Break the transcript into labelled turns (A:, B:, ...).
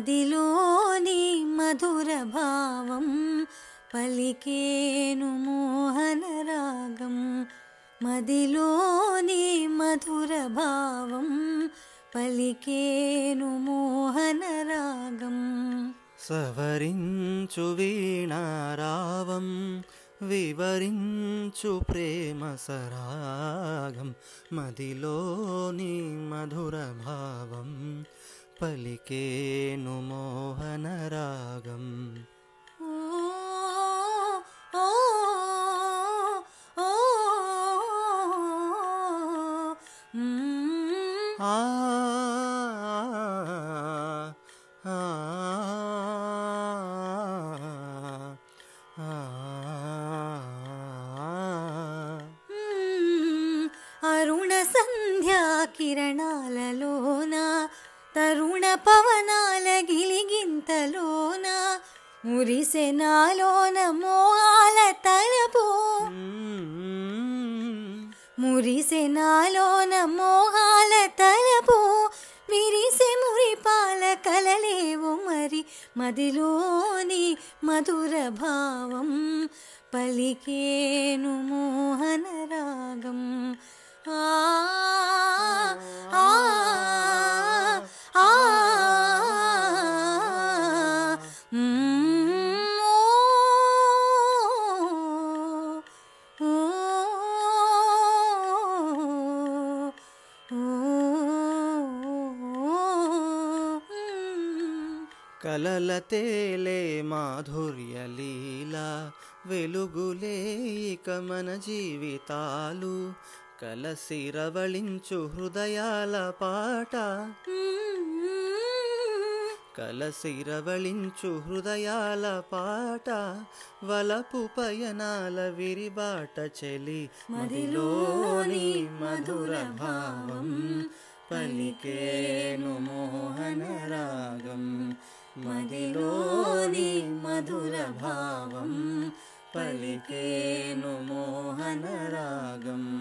A: మదిలోని మధుర భావం పలికేను మోహన రాగం మదిలోని మధుర భావం పలికేను మోహన రాగం
B: సవరించు వీణారావం వివరించు ప్రేమ సరాగం మదిలోని మధుర భావం పలికేను మోహన రాగం
A: ఓ ఓ ఓ మ్మ్.
B: ఆ ఆ, ఆ, ఆ.
A: మ్మ్. అరుణ సంధ్యా కిరణాలలోన తరుణ పవనాల గిలిగింతలోన మురిసెనాలోన మోహాల తలపు మురిసెనాలోన మోహాల తలపు విరిసె మురిపాల కలలేవు మరి మదిలోని మధుర భావం పలికేను మోహన రాగం ఆ ఆ ఆ మ్మ్. ఓ
B: కలల తేలే మాధుర్య లీల వెలుగులే ఇక మన జీవితాలు కలసి రవళించు హృదయాల పాట కలసి రవళించు హృదయాల పాట వలపు పయనాల విరిబాట చెలి మదిలోని మధుర భావం పలికేను మోహన రాగం మదిలోని మధుర భావం పలికేను మోహన రాగం